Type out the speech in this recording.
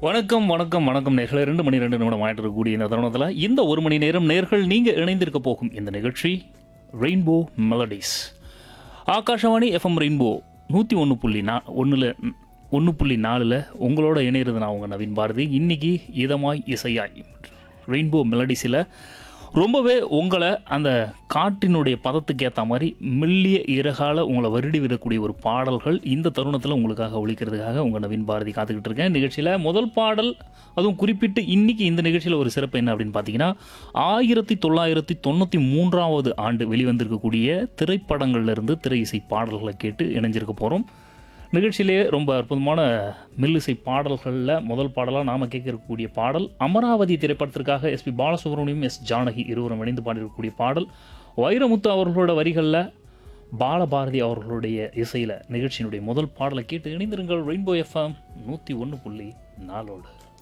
வணக்கம் வணக்கம் வணக்கம் நேர்களை ரெண்டு மணி ரெண்டு நிமிடம் ஆயிட்டு இருக்கக்கூடிய இந்த தருணத்தில் இந்த ஒரு மணி நேரம் நேர்கள் நீங்கள் இணைந்திருக்க போகும் இந்த நிகழ்ச்சி rainbow melodies Akashvani FM rainbow நூற்றி ஒன்று புள்ளி நா ஒன்றில் ஒன்று புள்ளி நாலில் உங்களோட இணையிறது நான் உங்கள் நவீன் பாரதி இன்னைக்கு இதமாய் இசையாய் ரெயின்போ மெலடிஸில் ரொம்பவே உங்களை அந்த காட்டினுடைய பதத்துக்கு ஏற்ற மாதிரி மெல்லிய இறகால உங்களை வருடி விடக்கூடிய ஒரு பாடல்கள் இந்த தருணத்தில் உங்களுக்காக ஒழிக்கிறதுக்காக உங்கள் நவீன் பாரதி காத்துக்கிட்டு இருக்கேன் நிகழ்ச்சியில் முதல் பாடல் அதுவும் குறிப்பிட்டு இன்னைக்கு இந்த நிகழ்ச்சியில் ஒரு சிறப்பு என்ன அப்படின்னு பார்த்தீங்கன்னா ஆயிரத்தி தொள்ளாயிரத்தி தொண்ணூற்றி மூன்றாவது ஆண்டு வெளிவந்திருக்கக்கூடிய திரைப்படங்கள்ல இருந்து திரை இசை பாடல்களை கேட்டு இணைஞ்சிருக்க போகிறோம் நிகழ்ச்சியிலே ரொம்ப அற்புதமான மில்லிசை பாடல்களில் முதல் பாடலாக நாம் கேட்கக்கூடிய பாடல் அமராவதி திரைப்படத்திற்காக எஸ்பி பாலசுப்ரமணியம் எஸ் ஜானகி இருவரும் இணைந்து பாடியிருக்கக்கூடிய பாடல் வைரமுத்து அவர்களோட வரிகளில் பாலபாரதி அவர்களுடைய இசையில் நிகழ்ச்சியினுடைய முதல் பாடலை கேட்டு இணைந்திருங்கள் ரெயின்போ எஃப்எம் நூற்றி ஒன்று புள்ளி நாலோடு